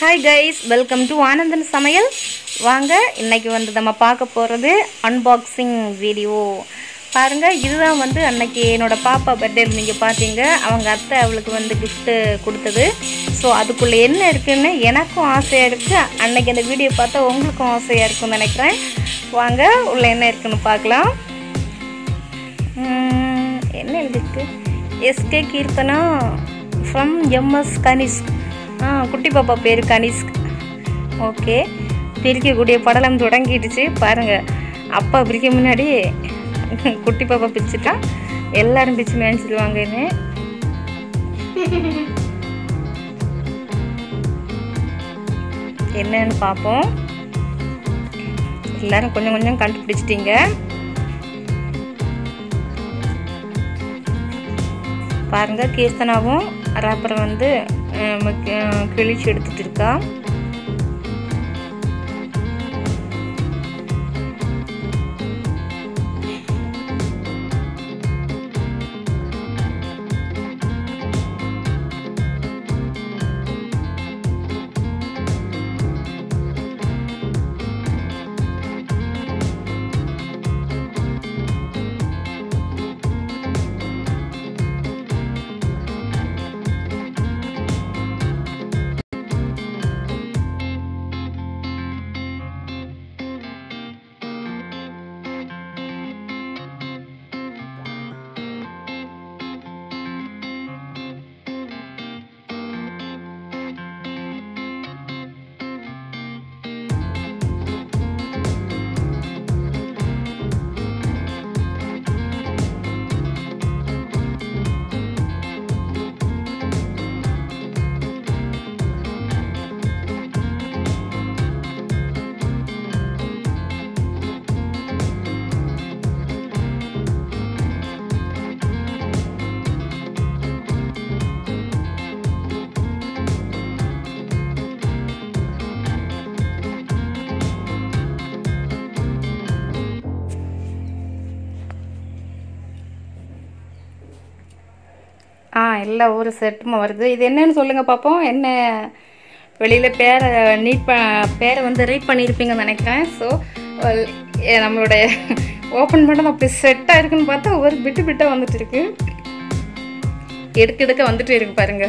hi guys welcome to Anandan சமையல் வாங்க இன்னைக்கு வந்து நம்ம பார்க்க போகிறது அன்பாக்சிங் வீடியோ பாருங்க இதுதான் வந்து அன்னைக்கு என்னோட பாப்பா பர்த்டே நீங்கள் பார்த்தீங்க அவங்க அத்தை அவளுக்கு வந்து gift கொடுத்தது ஸோ அதுக்குள்ளே என்ன இருக்குன்னு எனக்கும் ஆசையாக இருக்குது அன்னைக்கு அந்த வீடியோ பார்த்தா உங்களுக்கும் ஆசையாக இருக்கும்னு நினைக்கிறேன் வாங்க உள்ள என்ன இருக்குன்னு பார்க்கலாம் உம், என்ன எழுதிருக்கு SK Keerthana from MS Kanishk ஆ குட்டி பாப்பா பேர் கனிஷ்க் ஓகே பிரிக்கக்கூடிய படலம் தொடங்கிடுச்சு பாருங்க அப்பா பிரிக்க முன்னாடி குட்டி பாப்பா பிரிச்சுட்டா எல்லாரும் பிரிச்சு மேய்ச்சிடுவாங்கன்னு என்னன்னு பார்ப்போம் எல்லாரும் கொஞ்சம் கொஞ்சம் கண்டுபிடிச்சிட்டீங்க பாருங்க கீர்த்தனாவும் ராப்பரை வந்து அஹ், ம- அஹ், கிழிச்சு எடுத்துட்டு இருக்கா ஆ எல்லா ஒரு செட்டுமா வருது இது என்னன்னு சொல்லுங்க பார்ப்போம் என்ன வெளியில் பேரை நீட் ப பேரை வந்து ரீட் பண்ணியிருப்பீங்கன்னு நினைக்கிறேன் ஸோ நம்மளுடைய ஓப்பன் பண்ணது அப்படி செட்டாக இருக்குன்னு பார்த்தா ஒரு பிட்டு பிட்டாக வந்துட்டு இருக்கு எடுக்க எடுக்க வந்துட்டு இருக்கு பாருங்க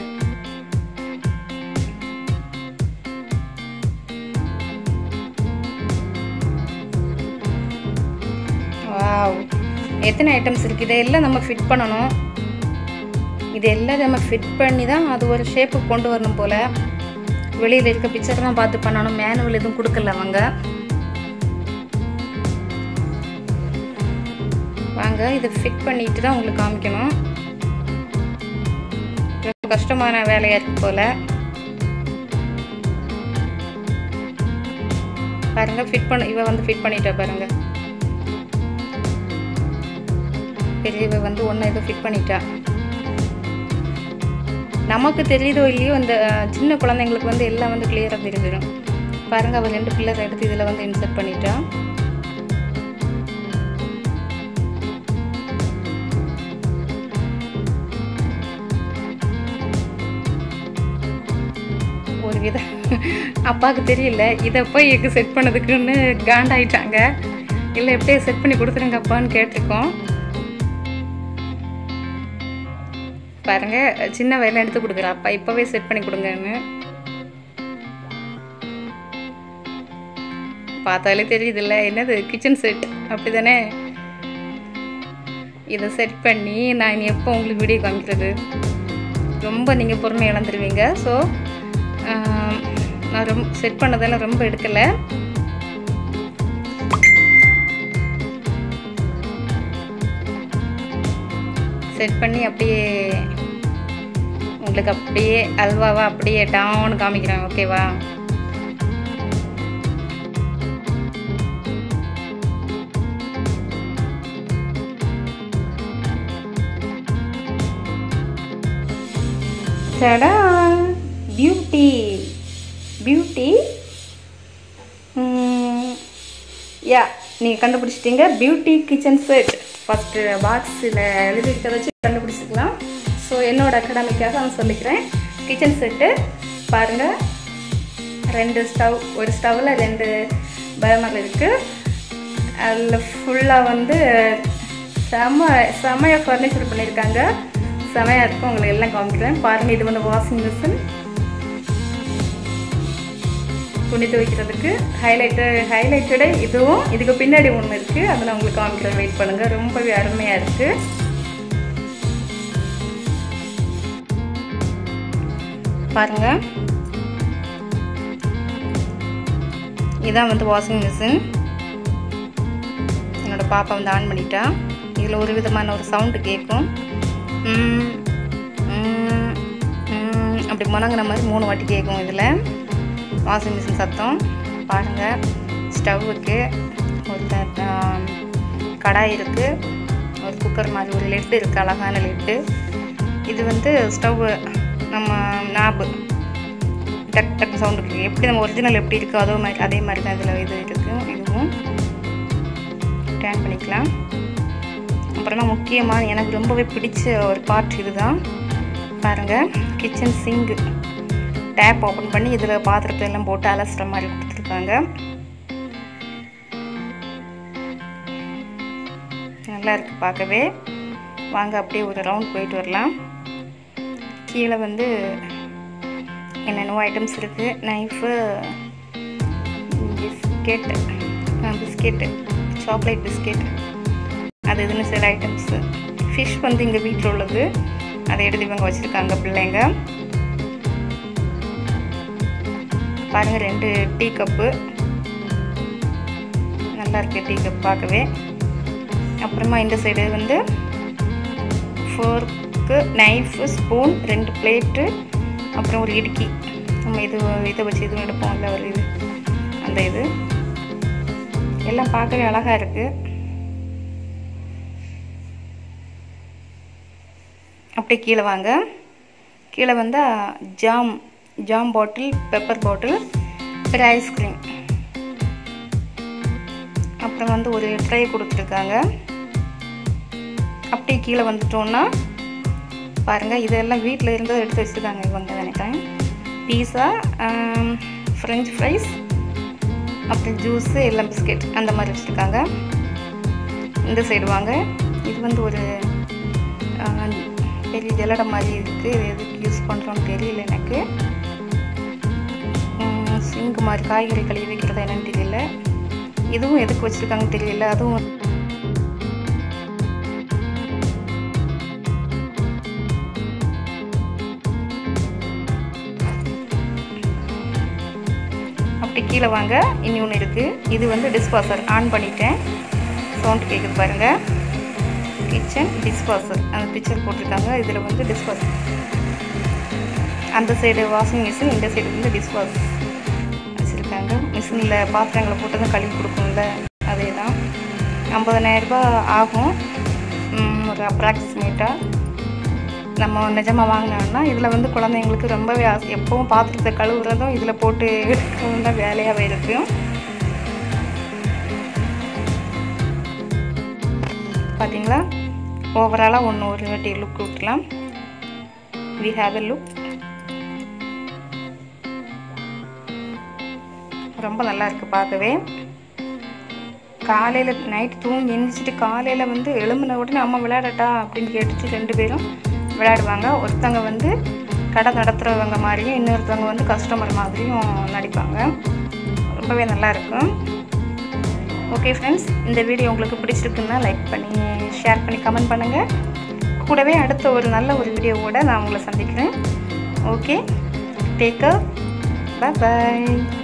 வாவ் எத்தனை ஐட்டம்ஸ் இருக்குது இதெல்லாம் நம்ம ஃபிட் பண்ணணும் இது எல்லாம் நம்ம ஃபிட் பண்ணி தான் அது ஒரு ஷேப்புக்கு கொண்டு வரணும் போல் வெளியில் இருக்க பிக்சர் தான் பார்த்து பண்ணணும் மேனுவல் எதுவும் கொடுக்கல அவங்க வாங்க இதை ஃபிட் பண்ணிட்டு தான் உங்களுக்கு காமிக்கணும் ரொம்ப கஷ்டமான வேலையாக இருக்கு போல் பாருங்க ஃபிட் பண்ண இவ வந்து ஃபிட் பண்ணிட்டா பாருங்க பெரியவ வந்து ஒன்று ஏதோ ஃபிட் பண்ணிட்டா நமக்கு தெரியுதோ இல்லையோ இந்த அஹ், சின்ன குழந்தைங்களுக்கு வந்து எல்லாம் வந்து கிளியராக தெரிஞ்சிடும் பாருங்க அவள் ரெண்டு பில்லர் எடுத்து இதில் வந்து இன்சர்ட் பண்ணிட்டா ஒரு வித அப்பாவுக்கு தெரியல இதை போய் எக்கு செட் பண்ணதுக்குன்னு காண்டாயிட்டாங்க இல்லை எப்படியே செட் பண்ணி கொடுத்துருங்க அப்பான்னு கேட்டிருக்கோம் பாருங்க சின்ன வயல எடுத்து கொடுக்குறா அப்பா இப்பவே செட் பண்ணி கொடுங்கன்னு பார்த்தாலே தெரியுதுல்ல என்னது கிச்சன் செட் அப்படிதானே இதை செட் பண்ணி நான் இனி எப்போ உங்களுக்கு வீடியோ காமிக்கிறது ரொம்ப நீங்கள் பொறுமை இழந்துருவீங்க ஸோ நான் ரொம்ப செட் பண்ணதெல்லாம் ரொம்ப எடுக்கலை செட் பண்ணி அப்படியே உங்களுக்கு அப்படியே அல்வாவா அப்படியே டவுன் காமிக்கிறேன் ஓகேவா டடா பியூட்டி பியூட்டி யா நீங்கள் கண்டுபிடிச்சிட்டீங்க பியூட்டி கிச்சன் செட் ஃபஸ்ட்டு பாக்ஸில் எழுதியிருக்கதை வச்சு கண்டுபிடிச்சிக்கலாம் ஸோ என்னோட அகாடமிக்காக நான் சொல்லிக்கிறேன் கிச்சன் செட்டு பாருங்கள் ரெண்டு ஸ்டவ் ஒரு ஸ்டவ்வில் ரெண்டு பர்னர் இருக்குது அதில் ஃபுல்லாக வந்து செம செமையாக ஃபர்னிச்சர் பண்ணியிருக்காங்க செமையாக இருக்கும் உங்களுக்கு எல்லாம் காமிக்கிறேன் பாருங்கள் இது வந்து வாஷிங் மிஷின் துணி துவைக்கிறதுக்கு ஹைலைட்டு ஹைலைட்டடு இதுவும் இதுக்கு பின்னாடி ஒன்று இருக்குது அதை நான் உங்களுக்கு காமிக்கிறேன் வெயிட் பண்ணுங்கள் ரொம்பவே அருமையாக இருக்குது பாருங்கள் இதான் வந்து வாஷிங் மிஷின் என்னோட பாப்பா வந்து ஆன் பண்ணிட்டா இதில் ஒரு விதமான ஒரு சவுண்டு கேட்கும் அப்படி முணங்குன மாதிரி மூணு வாட்டி கேட்கும் இதில் வாஷிங் மிஷின் சத்தம் பாருங்கள் ஸ்டவ்வுக்கு ஒரு கடாய் இருக்குது ஒரு குக்கர் மாதிரி ஒரு லெட்டு இருக்குது அழகான லெட்டு இது வந்து ஸ்டவ்வு நம்ம நாபு டக் டக் சவுண்டு இருக்குது எப்படி நம்ம ஒரிஜினல் எப்படி இருக்கோ அதோ மாதிரி அதே மாதிரி தான் இதில் இது இருக்குது இதுவும் டேன் பண்ணிக்கலாம் அப்புறமா முக்கியமாக எனக்கு ரொம்பவே பிடிச்ச ஒரு பார்ட் இதுதான் பாருங்கள் கிச்சன் சிங்கு டேப் ஓப்பன் பண்ணி இதில் பாத்திரத்தை எல்லாம் போட்டு அலசுகிற மாதிரி கொடுத்துருக்காங்க நல்லா இருக்குது பார்க்கவே வாங்க அப்படியே ஒரு ரவுண்ட் போயிட்டு வரலாம் கீழே வந்து என்னென்னவோ ஐட்டம்ஸ் இருக்குது knife biscuit biscuit chocolate biscuit அது இதுன்னு சில ஐட்டம்ஸு ஃபிஷ் வந்து இங்கே வீட்டில் உள்ளது அதை எடுத்து இவங்க வச்சுருக்காங்க பிள்ளைங்க பாருங்கள் ரெண்டு டீ கப்பு நல்லா இருக்குது டீ கப் பார்க்கவே அப்புறமா இந்த சைடு வந்து ஃபோர்க்கு நைஃபு ஸ்பூன் ரெண்டு பிளேட்டு அப்புறம் ஒரு இடுக்கி நம்ம இது இதை வச்சு இதுவும் எடுப்போம்ல ஒரு இது அந்த இது எல்லாம் பார்க்கவே அழகாக இருக்குது அப்படியே கீழே வாங்க கீழே வந்தால் jam jam bottle pepper bottle ஒரு ஐஸ்கிரீம் அப்புறம் வந்து ஒரு ட்ரை கொடுத்துருக்காங்க அப்படியே கீழே வந்துட்டோன்னா பாருங்கள் இதெல்லாம் வீட்டில் இருந்து எடுத்து வச்சுருக்காங்க இவங்க நினைக்கிறேன் பீஸா ஃப்ரெஞ்ச் ஃப்ரைஸ் அப்புறம் ஜூஸு எல்லாம் பிஸ்கெட் அந்த மாதிரி வச்சுருக்காங்க இந்த சைடு வாங்க இது வந்து ஒரு பெரிய ஜல்லடை மாதிரி இருக்குது இது எதுக்கு யூஸ் பண்ணுறோன்னு தெரியல எனக்கு சிங்க் மாதிரி காய்கறி கழுவி வைக்கிறதா என்னன்னு தெரியல இதுவும் எதுக்கு வச்சுருக்காங்கன்னு தெரியல அதுவும் அப்படி கீழே வாங்க இனி ஒன்று இருக்குது இது வந்து டிஸ்பாசர் ஆன் பண்ணிட்டேன் சவுண்ட் கேட்குது பாருங்கள் கிச்சன் டிஸ்பாசர் அந்த பிக்சர் போட்டிருக்காங்க இதில் வந்து டிஸ்பாசர் அந்த சைடு வாஷிங் மிஷின் இந்த சைடு வந்து டிஸ்பாஸ் வச்சுருக்காங்க மிஷினில் பாத்திரங்களை போட்டு தான் கழுவி கொடுக்கும்ல அதே தான் ஐம்பதனாயிரரூபா ஆகும் ஒரு அப்ராக்சிமேட்டாக நம்ம நிஜமாக வாங்கினோம்னா இதில் வந்து குழந்தைங்களுக்கு ரொம்பவே ஆசை எப்பவும் பாத்திரத்தை கழுவுறதும் இதில் போட்டு எடுக்கிறதும் தான் வேலையாகவே இருக்கும் பார்த்தீங்களா ஓவராலாக ஒன்று ஒரு வாட்டி லுக் விட்டுலாம் வி ஹாவ் எ லுக் ரொம்ப நல்லா இருக்குது பார்க்கவே காலையில் நைட் தூங்கி எழுந்திரிச்சிட்டு காலையில் வந்து எழும்பின உடனே அம்மா விளையாடட்டா அப்படின்னு கேட்டுட்டு ரெண்டு பேரும் விளையாடுவாங்க ஒருத்தவங்க வந்து கடை நடத்துகிறவங்க மாதிரியும் இன்னொருத்தவங்க வந்து கஸ்டமர் மாதிரியும் நடிப்பாங்க ரொம்பவே நல்லாயிருக்கும் ஓகே ஃப்ரெண்ட்ஸ் இந்த வீடியோ உங்களுக்கு பிடிச்சிருக்குன்னா லைக் பண்ணி ஷேர் பண்ணி கமெண்ட் பண்ணுங்கள் கூடவே அடுத்த ஒரு நல்ல ஒரு வீடியோவோட நான் உங்களை சந்திக்கிறேன் ஓகே டேக் பாய் பாய்